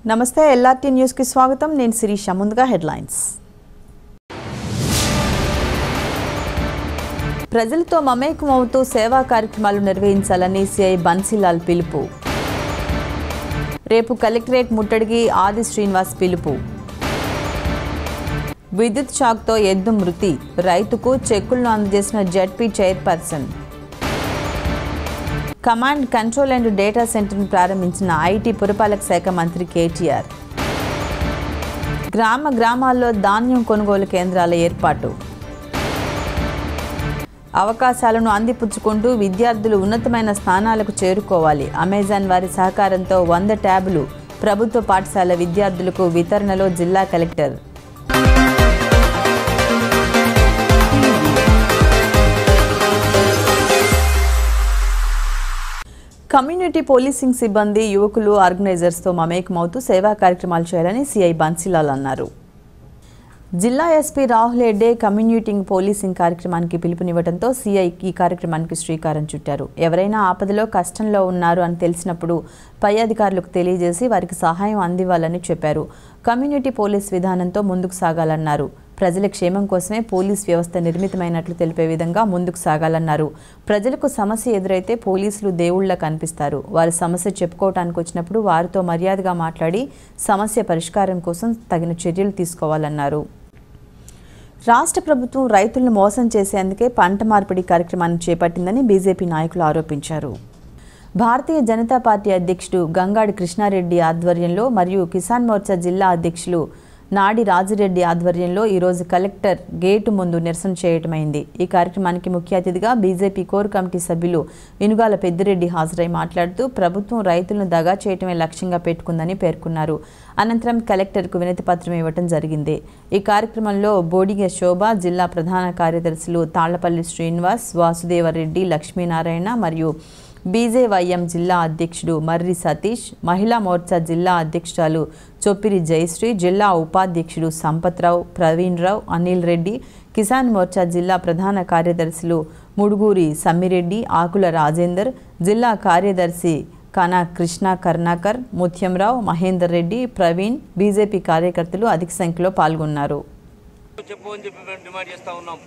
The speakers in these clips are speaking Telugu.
నమస్తే ఎల్ఆర్టీ న్యూస్కి స్వాగతం నేను శిరీష ముందుగా హెడ్లైన్స్ ప్రజలతో మమేకం అవుతూ సేవా కార్యక్రమాలు నిర్వహించాలని సిఐ బన్సీలాల్ పిలుపు రేపు కలెక్టరేట్ ముట్టడికి ఆది శ్రీనివాస్ పిలుపు విద్యుత్ షాక్తో ఎద్దు మృతి రైతుకు చెక్కులను అందజేసిన ZP chairperson command control and data సెంటర్ను ప్రారంభించిన ఐటీ పురపాలక శాఖ మంత్రి కేటీఆర్ గ్రామ గ్రామాల్లో ధాన్యం కొనుగోలు కేంద్రాల ఏర్పాటు అవకాశాలను అందిపుచ్చుకుంటూ విద్యార్థులు ఉన్నతమైన స్థానాలకు చేరుకోవాలి అమెజాన్ వారి సహకారంతో వంద ట్యాబులు ప్రభుత్వ పాఠశాల విద్యార్థులకు వితరణలో జిల్లా కలెక్టర్ కమ్యూనిటీ పోలీసింగ్ సిబ్బంది యువకులు ఆర్గనైజర్స్తో మమేకమవుతూ సేవా కార్యక్రమాలు చేయాలని సిఐ బన్సీలాల్ అన్నారు జిల్లా SP Rahul Hegde community policing కార్యక్రమానికి పిలుపునివ్వడంతో సీఐ ఈ కార్యక్రమానికి శ్రీకారం చుట్టారు ఎవరైనా ఆపదలో కష్టంలో ఉన్నారు అని తెలిసినప్పుడు పై అధికారులకు తెలియజేసి వారికి సహాయం అందివ్వాలని చెప్పారు కమ్యూనిటీ పోలీస్ విధానంతో ముందుకు సాగాలన్నారు ప్రజల క్షేమం కోసమే పోలీస్ వ్యవస్థ నిర్మితమైనట్లు తెలిపే విధంగా ముందుకు సాగాలన్నారు ప్రజలకు సమస్య ఎదురైతే పోలీసులు దేవుళ్ల కనిపిస్తారు వారి సమస్య చెప్పుకోవటానికి వచ్చినప్పుడు వారితో మర్యాదగా మాట్లాడి సమస్య పరిష్కారం కోసం తగిన చర్యలు తీసుకోవాలన్నారు రాష్ట్ర ప్రభుత్వం రైతులను మోసం చేసేందుకే పంట మార్పిడి కార్యక్రమాన్ని చేపట్టిందని బీజేపీ నాయకులు ఆరోపించారు భారతీయ జనతా పార్టీ అధ్యక్షుడు గంగాడి కృష్ణారెడ్డి ఆధ్వర్యంలో మరియు కిసాన్ మోర్చా జిల్లా అధ్యక్షులు నాడి రాజిరెడ్డి ఆధ్వర్యంలో ఈరోజు కలెక్టర్ గేటు ముందు నిరసన చేయటమైంది ఈ కార్యక్రమానికి ముఖ్య అతిథిగా బీజేపీ కోర్ కమిటీ సభ్యులు వినుగాల పెద్దిరెడ్డి హాజరై మాట్లాడుతూ ప్రభుత్వం రైతులను దగా చేయటమే లక్ష్యంగా పెట్టుకుందని పేర్కొన్నారు అనంతరం కలెక్టర్కు వినతి పత్రం ఇవ్వటం జరిగింది ఈ కార్యక్రమంలో బోడిగ శోభ జిల్లా ప్రధాన కార్యదర్శులు తాళ్లపల్లి శ్రీనివాస్ వాసుదేవరెడ్డి లక్ష్మీనారాయణ మరియు బీజేవైఎం జిల్లా అధ్యక్షుడు మర్రి సతీష్ మహిళా మోర్చా జిల్లా అధ్యక్షురాలు చొప్పిరి జయశ్రీ జిల్లా ఉపాధ్యక్షుడు సంపత్రావు ప్రవీణ్ రావు అనిల్ రెడ్డి కిసాన్ మోర్చా జిల్లా ప్రధాన కార్యదర్శులు ముడుగూరి సమ్మిరెడ్డి ఆకుల రాజేందర్ జిల్లా కార్యదర్శి కనా కృష్ణ కర్ణాకర్ ముత్యంరావు మహేందర్ రెడ్డి ప్రవీణ్ బీజేపీ కార్యకర్తలు అధిక సంఖ్యలో పాల్గొన్నారు చెప్పు అని చెప్పి మేము డిమాండ్ చేస్తా ఉన్నాం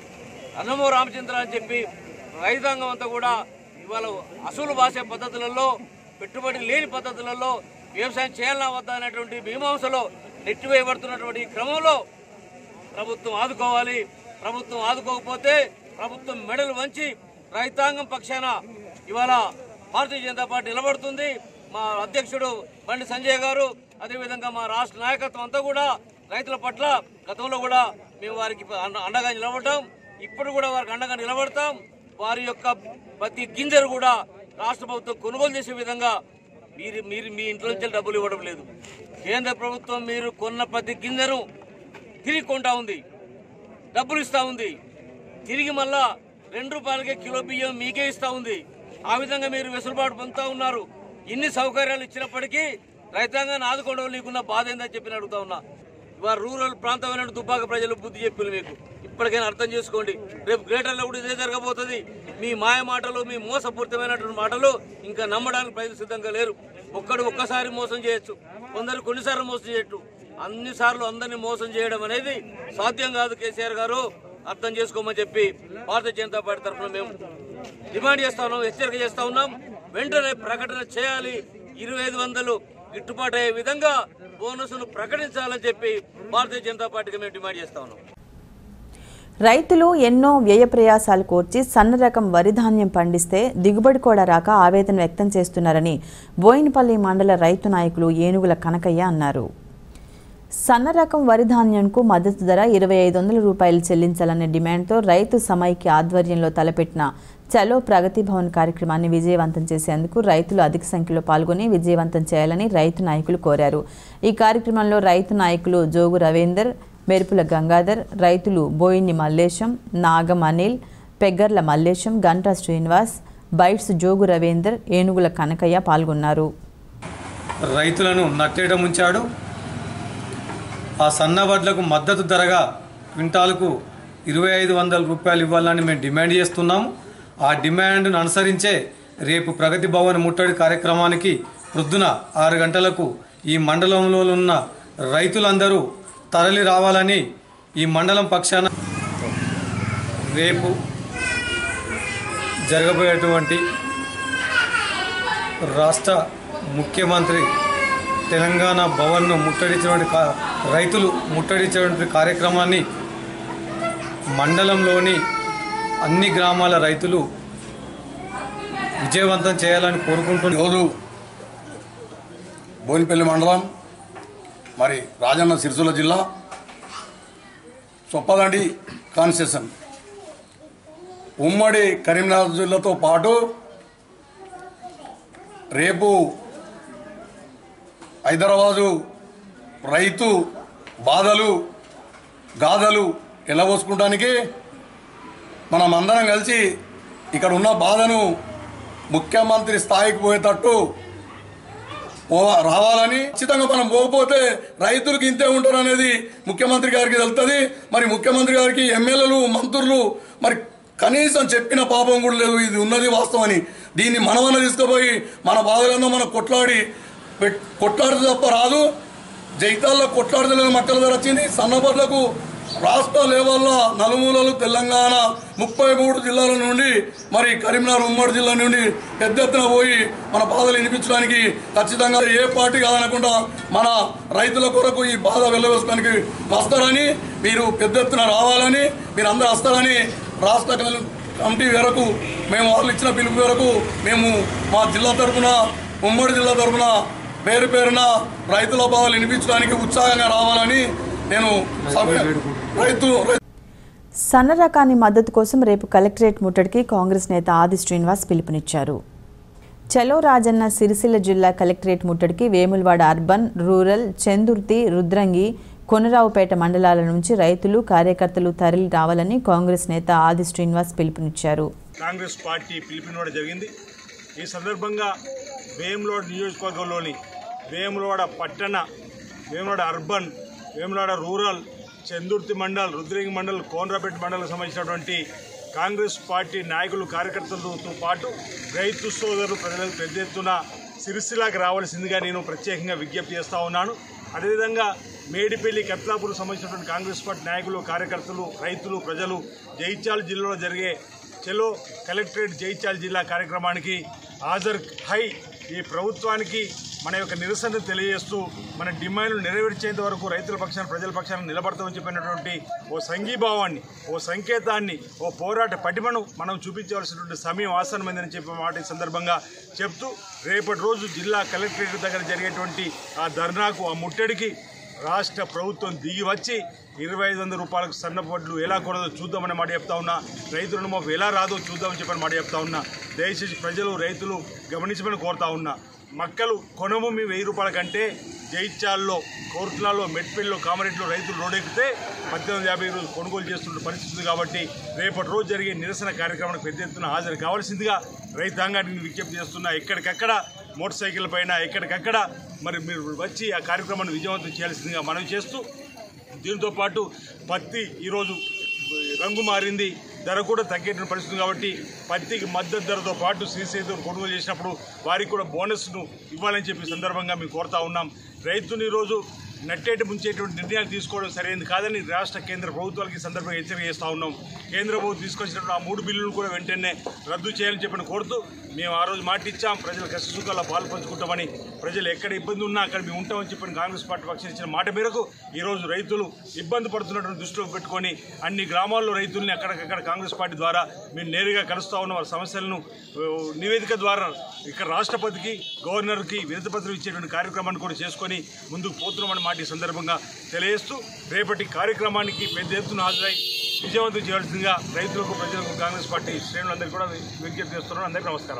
అన్నమో రామచంద్ర అని చెప్పి రైతాంగం అంతా కూడా ఇవాళ అసలు బాసే పద్ధతులలో పెట్టుబడి లేని పద్ధతులలో వ్యవసాయం చేయాలన్నా వద్దా అనేటువంటి మీమాంసలో నెట్టివేయబడుతున్నటువంటి ఈ క్రమంలో ప్రభుత్వం ఆదుకోవాలి ప్రభుత్వం ఆదుకోకపోతే ప్రభుత్వం మెడలు వంచి రైతాంగం పక్షాన ఇవాళ భారతీయ జనతా పార్టీ నిలబడుతుంది మా అధ్యక్షుడు బండి సంజయ్ గారు అదేవిధంగా మా రాష్ట్ర నాయకత్వం అంతా కూడా రైతుల పట్ల గతంలో కూడా మేము వారికి అండ- అండగా నిలబడటం ఇప్పుడు కూడా వారికి అండగా నిలబడతాం వారి యొక్క ప్రతి గింజను కూడా రాష్ట్ర ప్రభుత్వం కొనుగోలు చేసే విధంగా మీరు మీరు మీ ఇంట్లో నుంచి డబ్బులు ఇవ్వడం లేదు కేంద్ర ప్రభుత్వం మీరు కొన్న ప్రతి గింజను తిరిగి కొంటా ఉంది డబ్బులు ఇస్తా ఉంది తిరిగి మళ్ళా రెండు రూపాయలకే కిలో బియ్యం మీకే ఇస్తా ఉంది ఆ విధంగా మీరు వెసులుబాటు పొందుతా ఉన్నారు ఇన్ని సౌకర్యాలు ఇచ్చినప్పటికీ రైతాంగాన్ని ఆదుకోవడం నీకున్న బాధ ఏందని చెప్పి నేను అడుగుతా ఉన్నా ఇవాళ రూరల్ ప్రాంతమైన దుబ్బాక ప్రజలు బుద్ధి చెప్పిన మీకు ఇప్పటికైనా అర్థం చేసుకోండి రేపు గ్రేటర్లో కూడా ఇదే జరగబోతుంది మీ మాయ మాటలు మీ మోసపూరితమైనటువంటి మాటలు ఇంకా నమ్మడానికి ప్రజలు సిద్ధంగా లేరు ఒక్కడు ఒక్కసారి మోసం చేయొచ్చు కొందరు కొన్నిసార్లు మోసం చేయొచ్చు అన్ని సార్లు అందరినీ మోసం చేయడం అనేది సాధ్యం కాదు కేసీఆర్ గారు అర్థం చేసుకోమని చెప్పి భారతీయ జనతా పార్టీ తరఫున మేము డిమాండ్ చేస్తా ఉన్నాం హెచ్చరిక చేస్తా ఉన్నాం వెంటనే ప్రకటన చేయాలి ఇరవై ఐదు వందలు గిట్టుబాటు అయ్యే విధంగా బోనస్ను ప్రకటించాలని చెప్పి భారతీయ జనతా పార్టీకి మేము డిమాండ్ చేస్తా ఉన్నాం రైతులు ఎన్నో వ్యయ ప్రయాసాలు కోర్చి సన్న రకం వరి ధాన్యం పండిస్తే దిగుబడి కూడా రాక ఆవేదన వ్యక్తం చేస్తున్నారని బోయినపల్లి మండల రైతు నాయకులు ఏనుగుల కనకయ్య అన్నారు సన్న రకం వరి ధాన్యంకు మద్దతు ధర ఇరవై ఐదు వందల రూపాయలు చెల్లించాలనే డిమాండ్తో రైతు సమైక్య ఆధ్వర్యంలో తలపెట్టిన చలో ప్రగతి భవన్ కార్యక్రమాన్ని విజయవంతం చేసేందుకు రైతులు అధిక సంఖ్యలో పాల్గొని విజయవంతం చేయాలని రైతు నాయకులు కోరారు ఈ కార్యక్రమంలో రైతు నాయకులు జోగు రవీందర్ మెరుపుల గంగాధర్ రైతులు బోయిని మల్లేశం నాగం అనిల్ పెగ్గర్ల మల్లేశం గంటా శ్రీనివాస్ బైట్స్ జోగు రవీందర్ ఏనుగుల కనకయ్య పాల్గొన్నారు రైతులను నట్టేట ముంచాడు ఆ సన్న వడ్లకు మద్దతు ధరగా క్వింటాలకు ఇరవై ఐదు వందల రూపాయలు ఇవ్వాలని మేము డిమాండ్ చేస్తున్నాము ఆ డిమాండ్ను అనుసరించే రేపు ప్రగతి భవన్ ముట్టడి కార్యక్రమానికి ప్రొద్దున ఆరు గంటలకు ఈ మండలంలో ఉన్న రైతులందరూ తరలి రావాలని ఈ మండలం పక్షాన రేపు జరగబోయేటువంటి రాష్ట్ర ముఖ్యమంత్రి తెలంగాణ భవన్ను ముట్టడించినటువంటి కా- రైతులు ముట్టడించినటువంటి కార్యక్రమాన్ని మండలంలోని అన్ని గ్రామాల రైతులు విజయవంతం చేయాలని కోరుకుంటున్నారు ఈరోజు బోయినపల్లి మండలం మరి రాజన్న సిరిసిల్ల జిల్లా చొప్పదండి కాన్స్టిట్యూషన్ ఉమ్మడి కరీంనగర్ జిల్లాతో పాటు రేపు హైదరాబాదు రైతు బాధలు గాథలు ఎలబోసుకోవడానికి మనం అందరం కలిసి ఇక్కడ ఉన్న బాధను ముఖ్యమంత్రి స్థాయికి పోయేటట్టు పో- రావాలని ఖచ్చితంగా మనం పోకపోతే రైతులకు ఇంతే ఉంటారు అనేది ముఖ్యమంత్రి గారికి తెలుస్తుంది మరి ముఖ్యమంత్రి గారికి ఎమ్మెల్యేలు మంత్రులు మరి కనీసం చెప్పిన పాపం కూడా లేదు ఇది ఉన్నది వాస్తవం అని దీన్ని మనమన్న తీసుకుపోయి మన బాధలందో మనం కొట్లాడి పెట్- కొట్లాడితే తప్ప రాదు జైతాల్లో కొట్లాడదలేని మట్టల ధర వచ్చింది సన్నబడ్లకు రాష్ట్ర లెవెల్లో నలుమూలలు తెలంగాణ ముప్పై మూడు జిల్లాల నుండి మరి కరీంనగర్ ఉమ్మడి జిల్లా నుండి పెద్ద ఎత్తున పోయి మన బాధలు వినిపించడానికి ఖచ్చితంగా ఏ పార్టీ కాదనకుండా మన రైతుల కొరకు ఈ బాధ వెళ్ళవేసుకోవడానికి వస్తారని మీరు పెద్ద ఎత్తున రావాలని మీరు అందరూ వస్తారని రాష్ట్ర కమి- కమిటీ వరకు మేము వాళ్ళు ఇచ్చిన పిలుపు వరకు మేము మా జిల్లా తరఫున ఉమ్మడి జిల్లా తరఫున పేరు పేరున రైతుల బాధలు వినిపించడానికి ఉత్సాహంగా రావాలని నేను సభ- రైతు రై- సన్న రకాన్ని మద్దతు కోసం రేపు కలెక్టరేట్ ముట్టడికి కాంగ్రెస్ నేత ఆది శ్రీనివాస్ పిలుపునిచ్చారు చలో రాజన్న సిరిసిల్ల జిల్లా కలెక్టరేట్ ముట్టడికి వేములవాడ అర్బన్ రూరల్ చందుర్తి రుద్రంగి కొనరావుపేట మండలాల నుంచి రైతులు కార్యకర్తలు తరలి రావాలని కాంగ్రెస్ నేత ఆది శ్రీనివాస్ పిలుపునిచ్చారు కాంగ్రెస్ పార్టీ పిలుపునివ్వడం జరిగింది ఈ సందర్భంగా వేములవాడ నియోజకవర్గంలోని వేములవాడ పట్టణ వేములవాడ అర్బన్ వేములవాడ రూరల్ చందుర్తి మండల్ రుద్రంగి మండల్ కోనరాపేట మండలకు సంబంధించినటువంటి కాంగ్రెస్ పార్టీ నాయకులు కార్యకర్తలతో పాటు రైతు సోదరులు ప్రజలకు పెద్ద ఎత్తున సిరిసిల్లాకి రావాల్సిందిగా నేను ప్రత్యేకంగా విజ్ఞప్తి చేస్తా ఉన్నాను అదేవిధంగా మేడిపల్లి కత్లాపూర్ సంబంధించినటువంటి కాంగ్రెస్ పార్టీ నాయకులు కార్యకర్తలు రైతులు ప్రజలు జైత్యాల జిల్లాలో జరిగే చెలో కలెక్టరేట్ జైత్యాల జిల్లా కార్యక్రమానికి హాజరు హై ఈ ప్రభుత్వానికి మన యొక్క నిరసన తెలియజేస్తూ మన డిమాండ్లు నెరవేర్చేంత వరకు రైతుల పక్షాన ప్రజల పక్షాన నిలబడతామని చెప్పినటువంటి ఓ సంఘీభావాన్ని ఓ సంకేతాన్ని ఓ పోరాట పటిమను మనం చూపించవలసినటువంటి సమయం ఆసనమైందని చెప్పే మాట ఈ సందర్భంగా చెప్తూ రేపటి రోజు జిల్లా కలెక్టరేట్ దగ్గర జరిగేటువంటి ఆ ధర్నాకు ఆ ముట్టడికి రాష్ట్ర ప్రభుత్వం దిగి వచ్చి ఇరవై ఐదు వందల రూపాయలకు సన్నపడ్లు ఎలా కొనదో చూద్దామని మాట చెప్తా ఉన్నా రైతు రుణమాఫీ ఎలా రాదో చూద్దామని చెప్పని మాట చెప్తా ఉన్నా దయచేసి ప్రజలు రైతులు గమనించమని కోరుతా ఉన్నా మక్కలు కొనభూమి వెయ్యి రూపాయల కంటే జైత్యాల్లో కోర్టులలో మెట్పల్లిలో కామరెడ్డిలో రైతులు రోడెక్కితే పద్దెనిమిది యాభై రోజులు కొనుగోలు చేస్తున్న పరిస్థితి ఉంది కాబట్టి రేపటి రోజు జరిగే నిరసన కార్యక్రమానికి పెద్ద ఎత్తున హాజరు కావాల్సిందిగా రైతాంగానికి నేను విజ్ఞప్తి చేస్తున్నా ఎక్కడికక్కడ మోటార్ సైకిల్ పైన ఎక్కడికక్కడ మరి మీరు వచ్చి ఆ కార్యక్రమాన్ని విజయవంతం చేయాల్సిందిగా మనవి చేస్తూ దీంతో పాటు పత్తి ఈరోజు రంగు మారింది ధర కూడా తగ్గేటువంటి పరిస్థితి ఉంది కాబట్టి పత్తికి మద్దతు ధరతో పాటు శ్రీసేతు కొనుగోలు చేసినప్పుడు వారికి కూడా బోనస్ను ఇవ్వాలని చెప్పి సందర్భంగా మేము కోరుతా ఉన్నాం రైతుని ఈరోజు నట్టేటి ముంచేటువంటి నిర్ణయాలు తీసుకోవడం సరైనది కాదని రాష్ట్ర కేంద్ర ప్రభుత్వాలకి ఈ సందర్భంగా హెచ్చరిక చేస్తూ ఉన్నాం కేంద్ర ప్రభుత్వం తీసుకొచ్చినటువంటి ఆ మూడు బిల్లులు కూడా వెంటనే రద్దు చేయాలని చెప్పని కోరుతూ మేము ఆ రోజు మాట ఇచ్చాం ప్రజల కష్ట సుఖాల్లో పాలు పంచుకుంటామని ప్రజలు ఎక్కడ ఇబ్బంది ఉన్నా అక్కడ మేము ఉంటామని చెప్పని కాంగ్రెస్ పార్టీ పక్షం ఇచ్చిన మాట మేరకు ఈరోజు రైతులు ఇబ్బంది పడుతున్నటువంటి దృష్టిలో పెట్టుకొని అన్ని గ్రామాల్లో రైతుల్ని అక్కడికక్కడ కాంగ్రెస్ పార్టీ ద్వారా మేము నేరుగా కలుస్తూ ఉన్న వారి సమస్యలను ఆ, నివేదిక ద్వారా ఇక్కడ రాష్ట్రపతికి గవర్నర్కి వినతిపత్రం ఇచ్చేటువంటి కార్యక్రమాన్ని కూడా చేసుకొని ముందుకు పోతున్నామని మాట ఈ సందర్భంగా తెలియజేస్తూ రేపటి కార్యక్రమానికి పెద్ద ఎత్తున హాజరై విజయవంతం చేయాల్సిందిగా రైతులకు ప్రజలకు కాంగ్రెస్ పార్టీ శ్రేణులందరికీ కూడా విజ్ఞప్తి చేస్తున్నాను అందరికీ నమస్కారం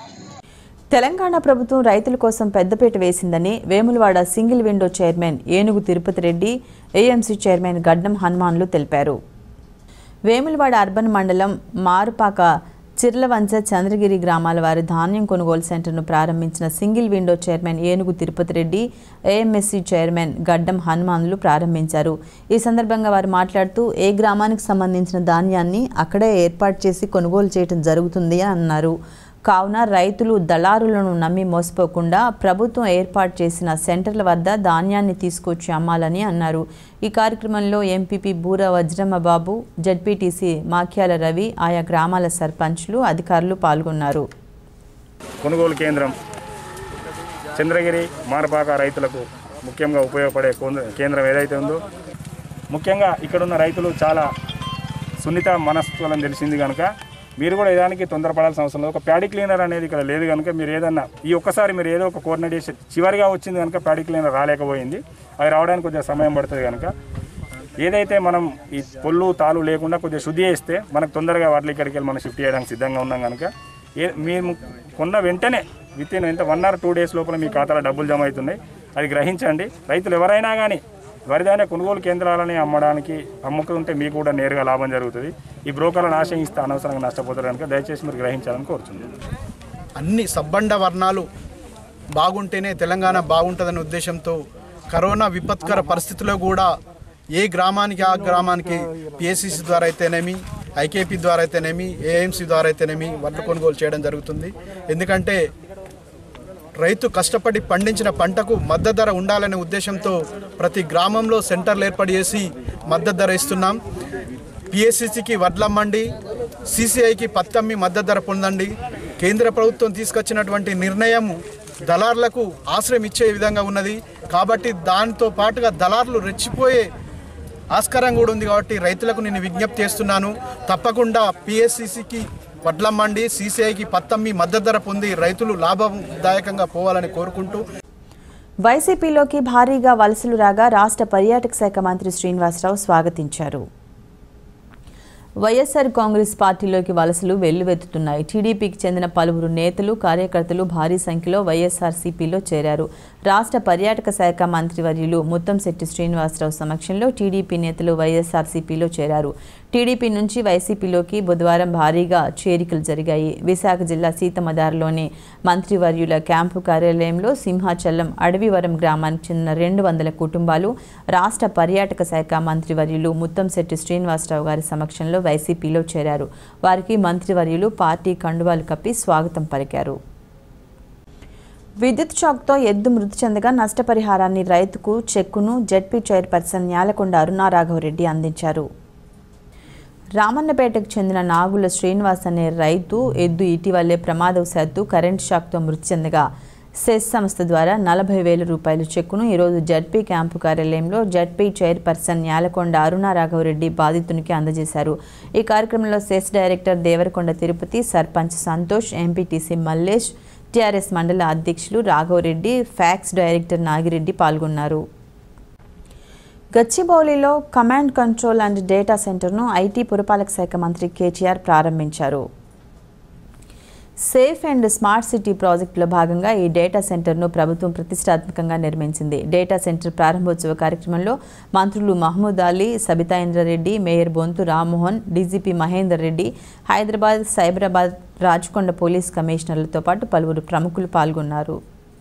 తెలంగాణ ప్రభుత్వం రైతుల కోసం పెద్దపీట వేసిందని Vemulawada single window chairman Enugu Tirupati Reddy AMC chairman గడ్డం హనుమాన్లు తెలిపారు వేములవాడ అర్బన్ మండలం మారుపాక చిర్లవంచ చంద్రగిరి గ్రామాల వారి ధాన్యం కొనుగోలు సెంటర్ను ప్రారంభించిన single window chairman Enugu Tirupati Reddy ఏఎంఎస్సీ chairman గడ్డం హనుమాన్లు ప్రారంభించారు ఈ సందర్భంగా వారు మాట్లాడుతూ ఏ గ్రామానికి సంబంధించిన ధాన్యాన్ని అక్కడే ఏర్పాటు చేసి కొనుగోలు చేయడం జరుగుతుంది అని అన్నారు కావున రైతులు దళారులను నమ్మి మోసపోకుండా ప్రభుత్వం ఏర్పాటు చేసిన సెంటర్ల వద్ద ధాన్యాన్ని తీసుకొచ్చి అమ్మాలని అన్నారు ఈ కార్యక్రమంలో ఎంపీపీ బూర వజ్రమ్మబాబు జడ్పీటీసీ మాఖ్యాల రవి ఆయా గ్రామాల సర్పంచ్లు అధికారులు పాల్గొన్నారు కొనుగోలు కేంద్రం చంద్రగిరి మారపాక రైతులకు ముఖ్యంగా ఉపయోగపడే కోంద్ర- కేంద్రం ఏదైతే ఉందో ముఖ్యంగా ఇక్కడున్న రైతులు చాలా సున్నిత మనస్తత్వాలను తెలిసింది కనుక మీరు కూడా ఏదానికి తొందరపడాల్సిన అవసరం లేదు ఒక ప్యాడీ క్లీనర్ అనేది ఇక్కడ లేదు కనుక మీరు ఏదన్నా ఈ ఒక్కసారి మీరు ఏదో ఒక కోఆర్డినేషన్ చివరిగా వచ్చింది కనుక ప్యాడీ క్లీనర్ రాలేకపోయింది అది రావడానికి కొంచెం సమయం పడుతుంది కనుక ఏదైతే మనం ఈ పొల్లు తాలు లేకుండా కొద్దిగా శుద్ధి చేస్తే మనకు తొందరగా వాటిని ఇక్కడికి వెళ్ళి మనం షిఫ్ట్ చేయడానికి సిద్ధంగా ఉన్నాం కనుక ఏ మేము కొన్న వెంటనే విత్ ఇన్ ఎంత వన్ ఆర్ టూ డేస్ లోపల మీ ఖాతాలో డబ్బులు జమ అవుతున్నాయి అది గ్రహించండి రైతులు ఎవరైనా కానీ వరిధాన్య కొనుగోలు కేంద్రాలని అమ్మడానికి అమ్ముకుంటే మీకు కూడా నేరుగా లాభం జరుగుతుంది ఈ బ్రోకర్లను ఆశ్రయిస్తే అనవసరంగా నష్టపోతారు కనుక దయచేసి మీరు గ్రహించాలని కోరుతున్నాను అన్ని సబ్బండ వర్ణాలు బాగుంటేనే తెలంగాణ బాగుంటుందనే ఉద్దేశంతో కరోనా విపత్కర పరిస్థితుల్లో కూడా ఏ గ్రామానికి ఆ గ్రామానికి పిఎస్సిసి ద్వారా అయితేనేమి ఐకేపీ ద్వారా అయితేనేమి ఏఎంసీ ద్వారా అయితేనేమి వడ్లు కొనుగోలు చేయడం జరుగుతుంది ఎందుకంటే రైతు కష్టపడి పండించిన పంటకు మద్దతు ధర ఉండాలనే ఉద్దేశంతో ప్రతి గ్రామంలో సెంటర్లు ఏర్పాటు చేసి మద్దతు ధర ఇస్తున్నాం పిఎస్సిసికి వడ్లమ్మండి సిసిఐకి పత్తమ్మి మద్దతు ధర పొందండి కేంద్ర ప్రభుత్వం తీసుకొచ్చినటువంటి నిర్ణయం దళారులకు ఆశ్రయం ఇచ్చే విధంగా ఉన్నది కాబట్టి దానితో పాటుగా దళారులు రెచ్చిపోయే ఆస్కారం కూడా ఉంది కాబట్టి రైతులకు నేను విజ్ఞప్తి చేస్తున్నాను తప్పకుండా పిఎస్సిసికి వడ్లమ్మండి సిసిఐకి పత్తమ్మి మద్దతు ధర పొంది రైతులు లాభదాయకంగా పోవాలని కోరుకుంటూ వైసీపీలోకి భారీగా వలసలు రాగా రాష్ట్ర పర్యాటక శాఖ మంత్రి శ్రీనివాసరావు స్వాగతించారు వైఎస్ఆర్ కాంగ్రెస్ పార్టీలోకి వలసలు వెల్లువెత్తుతున్నాయి టీడీపీకి చెందిన పలువురు నేతలు కార్యకర్తలు భారీ సంఖ్యలో వైఎస్ఆర్సీపీలో చేరారు రాష్ట్ర పర్యాటక శాఖ మంత్రివర్యులు ముత్తంశెట్టి శ్రీనివాసరావు సమక్షంలో టీడీపీ నేతలు వైఎస్ఆర్సీపీలో చేరారు టీడీపీ నుంచి వైసీపీలోకి బుధవారం భారీగా చేరికలు జరిగాయి విశాఖ జిల్లా సీతమదారులోని మంత్రివర్యుల క్యాంపు కార్యాలయంలో సింహాచలం అడవివరం గ్రామానికి చెందిన రెండు వందల కుటుంబాలు రాష్ట్ర పర్యాటక శాఖ మంత్రివర్యులు ముత్తంశెట్టి శ్రీనివాసరావు గారి సమక్షంలో వైసీపీలో చేరారు వారికి మంత్రివర్యులు పార్టీ కండువాలు కప్పి స్వాగతం పలికారు విద్యుత్ షాక్తో ఎద్దు మృతి చెందగా నష్టపరిహారాన్ని రైతుకు చెక్కును జెడ్పీ చైర్పర్సన్ న్యాలకొండ అరుణారాఘవరెడ్డి అందించారు రామన్నపేటకు చెందిన నాగుల శ్రీనివాస్ అనే రైతు ఎద్దు ఇటీవలే ప్రమాదవశాత్తు కరెంట్ షాక్తో మృతి చెందగా సెస్ సంస్థ ద్వారా నలభై వేల రూపాయల చెక్కును ఈరోజు జడ్పీ క్యాంపు కార్యాలయంలో జడ్పీ చైర్పర్సన్ న్యాలకొండ అరుణ రాఘవరెడ్డి బాధితునికి అందజేశారు ఈ కార్యక్రమంలో cess director Devarakonda Tirupati sarpanch Santosh MPTC Mallesh TRS మండల అధ్యక్షులు రాఘవరెడ్డి ఫ్యాక్స్ డైరెక్టర్ నాగిరెడ్డి పాల్గొన్నారు గచ్చిబౌలిలో కమాండ్ కంట్రోల్ అండ్ డేటా సెంటర్ను ఐటీ పురపాలక శాఖ మంత్రి కేటీఆర్ ప్రారంభించారు సేఫ్ అండ్ స్మార్ట్ సిటీ ప్రాజెక్టులో భాగంగా ఈ డేటా సెంటర్ను ప్రభుత్వం ప్రతిష్టాత్మకంగా నిర్మించింది డేటా సెంటర్ ప్రారంభోత్సవ కార్యక్రమంలో మంత్రులు Mahmood Ali Sabitha Indra Reddy mayor Bonthu Rammohan DGP Mahender Reddy Hyderabad Cyberabad Rachakonda police కమిషనర్లతో పాటు పలువురు ప్రముఖులు పాల్గొన్నారు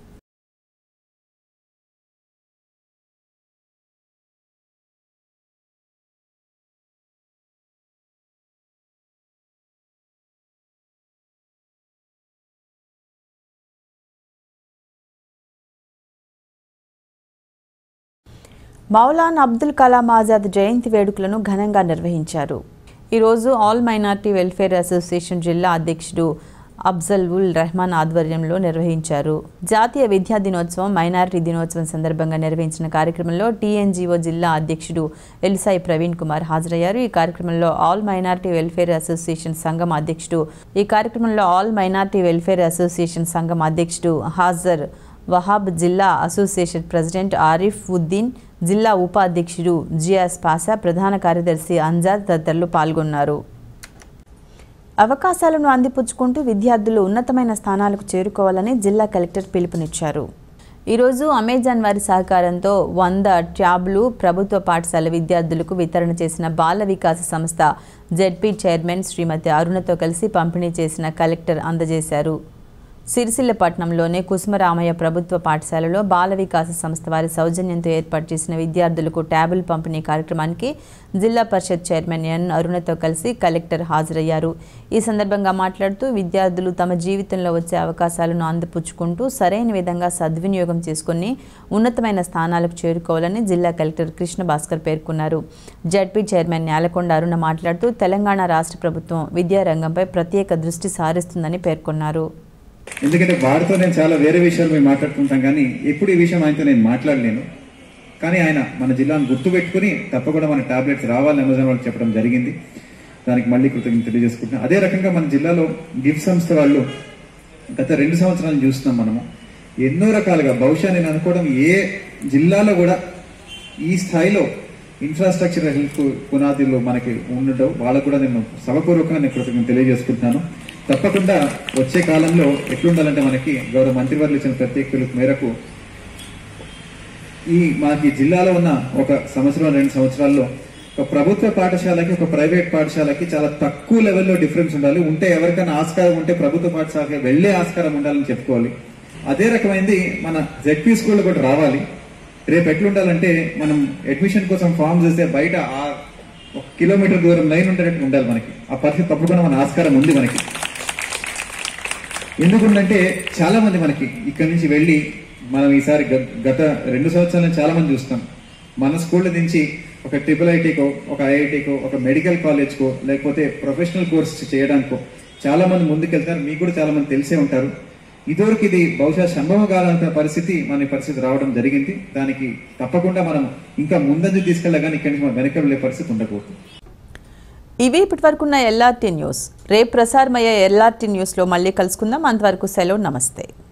మౌలానా అబ్దుల్ కలాం ఆజాద్ జయంతి వేడుకలను ఘనంగా నిర్వహించారు ఈరోజు ఆల్ మైనార్టీ వెల్ఫేర్ అసోసియేషన్ జిల్లా అధ్యక్షుడు అఫ్జల్ ఉల్ రెహమాన్ ఆధ్వర్యంలో నిర్వహించారు జాతీయ విద్యా దినోత్సవం మైనారిటీ దినోత్సవం సందర్భంగా నిర్వహించిన కార్యక్రమంలో టీఎన్జీఓ జిల్లా అధ్యక్షుడు ఎల్సాయి ప్రవీణ్ కుమార్ హాజరయ్యారు ఈ కార్యక్రమంలో ఆల్ మైనార్టీ వెల్ఫేర్ అసోసియేషన్ సంఘం అధ్యక్షుడు ఈ కార్యక్రమంలో ఆల్ మైనార్టీ వెల్ఫేర్ అసోసియేషన్ సంఘం అధ్యక్షుడు హాజర్ వహాబ్ జిల్లా అసోసియేషన్ ప్రెసిడెంట్ ఆరిఫ్ ఉద్దీన్ జిల్లా ఉపాధ్యక్షుడు జియాస్ పాసా ప్రధాన కార్యదర్శి అంజాద్ తదితరులు పాల్గొన్నారు అవకాశాలను అందిపుచ్చుకుంటూ విద్యార్థులు ఉన్నతమైన స్థానాలకు చేరుకోవాలని జిల్లా కలెక్టర్ పిలుపునిచ్చారు ఈరోజు అమెజాన్ వారి సహకారంతో వంద ట్యాబ్లు ప్రభుత్వ పాఠశాల విద్యార్థులకు వితరణ చేసిన బాల వికాస సంస్థ జెడ్పీ చైర్మన్ శ్రీమతి అరుణతో కలిసి పంపిణీ చేసిన కలెక్టర్ అందజేశారు సిరిసిల్లపట్నంలోని కుసుమరామయ్య ప్రభుత్వ పాఠశాలలో బాల వికాస సంస్థ వారి సౌజన్యంతో ఏర్పాటు చేసిన విద్యార్థులకు ట్యాబుల్ పంపిణీ కార్యక్రమానికి జిల్లా పరిషత్ చైర్మన్ ఎన్ అరుణతో కలిసి కలెక్టర్ హాజరయ్యారు ఈ సందర్భంగా మాట్లాడుతూ విద్యార్థులు తమ జీవితంలో వచ్చే అవకాశాలను అందిపుచ్చుకుంటూ సరైన విధంగా సద్వినియోగం చేసుకుని ఉన్నతమైన స్థానాలకు చేరుకోవాలని జిల్లా కలెక్టర్ కృష్ణ భాస్కర్ పేర్కొన్నారు జడ్పీ చైర్మన్ నేలకొండ అరుణ మాట్లాడుతూ తెలంగాణ రాష్ట్ర ప్రభుత్వం విద్యారంగంపై ప్రత్యేక దృష్టి సారిస్తుందని పేర్కొన్నారు ఎందుకంటే వారితో నేను చాలా వేరే విషయాలు మేము మాట్లాడుకుంటాం కానీ ఎప్పుడు ఈ విషయం ఆయనతో నేను మాట్లాడలేను కానీ ఆయన మన జిల్లాను గుర్తుపెట్టుకుని తప్పకుండా మన టాబ్లెట్స్ రావాలని అమెజాన్ వాళ్ళకి చెప్పడం జరిగింది దానికి మళ్ళీ కృతజ్ఞత తెలియజేసుకుంటున్నాం అదే రకంగా మన జిల్లాలో గిఫ్ట్ సంస్థ వాళ్ళు గత రెండు సంవత్సరాలు చూస్తున్నాం మనము ఎన్నో రకాలుగా బహుశా నేను అనుకోవడం ఏ జిల్లాలో కూడా ఈ స్థాయిలో ఇన్ఫ్రాస్ట్రక్చర్ హెల్త్ పునాదులు మనకి ఉండడం వాళ్ళకు కూడా నేను సభపూర్వకంగా నేను కృతజ్ఞత తెలియజేసుకుంటున్నాను తప్పకుండా వచ్చే కాలంలో ఎట్లుండాలంటే మనకి గౌరవ మంత్రివర్యులు ఇచ్చిన ప్రత్యేక పిలుపు మేరకు ఈ మనకి జిల్లాలో ఉన్న ఒక సంవత్సరం రెండు సంవత్సరాల్లో ఒక ప్రభుత్వ పాఠశాలకి ఒక ప్రైవేట్ పాఠశాలకి చాలా తక్కువ లెవెల్లో డిఫరెన్స్ ఉండాలి ఉంటే ఎవరికైనా ఆస్కారం ఉంటే ప్రభుత్వ పాఠశాలకి వెళ్ళే ఆస్కారం ఉండాలని చెప్పుకోవాలి అదే రకమైనది మన జెడ్పీ స్కూల్ కూడా రావాలి రేపు ఎట్లుండాలంటే మనం అడ్మిషన్ కోసం ఫామ్ చేస్తే బయట ఆ ఒక కిలోమీటర్ దూరం లైన్ ఉండేటట్టు ఉండాలి మనకి ఆ పరిస్థితి తప్పకుండా మన ఆస్కారం ఉంది మనకి ఎందుకుందంటే చాలా మంది మనకి ఇక్కడి నుంచి వెళ్ళి మనం ఈసారి గ- గత రెండు సంవత్సరాల నుంచి చాలా మంది చూస్తాం మన స్కూల్ నుంచి ఒక ట్రిపుల్ ఐటీకో ఒక ఐఐటీకో ఒక మెడికల్ కాలేజ్కో లేకపోతే ప్రొఫెషనల్ కోర్స్ చేయడానికో చాలా మంది ముందుకెళ్తారు మీకు కూడా చాలా మంది తెలిసే ఉంటారు ఇదివరకు ఇది బహుశా సంభవం కాలంత పరిస్థితి మన ఈ పరిస్థితి రావడం జరిగింది దానికి తప్పకుండా మనం ఇంకా ముందంజు తీసుకెళ్ళగానే ఇక్కడి నుంచి మనం వెనక వెళ్ళే పరిస్థితి ఉండకూడదు ఇవి ఇప్పటివరకున్న ఎల్ఆర్టీ న్యూస్ రేపు ప్రసారమయ్యే ఎల్ఆర్టీ న్యూస్లో మళ్ళీ కలుసుకుందాం అంతవరకు సెలవు నమస్తే